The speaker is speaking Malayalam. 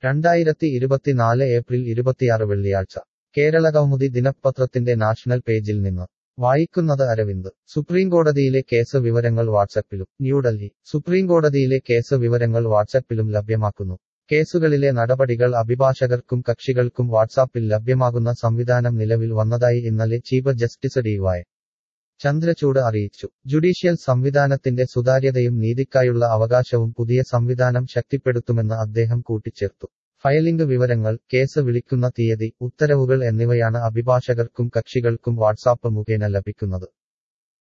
രണ്ടായിരത്തി ഇരുപത്തിനാല് ഏപ്രിൽ ഇരുപത്തിയാറ് വെള്ളിയാഴ്ച കേരള കൗമുദി ദിനപത്രത്തിന്റെ നാഷണൽ പേജിൽ നിന്ന് വായിക്കുന്നത് അരവിന്ദ് സുപ്രീംകോടതിയിലെ കേസ് വിവരങ്ങൾ വാട്സപ്പിലും ന്യൂഡൽഹി സുപ്രീംകോടതിയിലെ കേസ് വിവരങ്ങൾ വാട്സപ്പിലും ലഭ്യമാക്കുന്നു കേസുകളിലെ നടപടികൾ അഭിഭാഷകർക്കും കക്ഷികൾക്കും വാട്സാപ്പിൽ ലഭ്യമാകുന്ന സംവിധാനം നിലവിൽ വന്നതായി ഇന്നലെ chief justice D Y Chandrachud അറിയിച്ചു ജുഡീഷ്യൽ സംവിധാനത്തിന്റെ സുതാര്യതയും നീതിക്കായുള്ള അവകാശവും പുതിയ സംവിധാനം ശക്തിപ്പെടുത്തുമെന്ന് അദ്ദേഹം കൂട്ടിച്ചേർത്തു ഫയലിംഗ് വിവരങ്ങൾ കേസ് വിളിക്കുന്ന തീയതി ഉത്തരവുകൾ എന്നിവയാണ് അഭിഭാഷകർക്കും കക്ഷികൾക്കും വാട്സാപ്പ് മുഖേന ലഭിക്കുന്നത്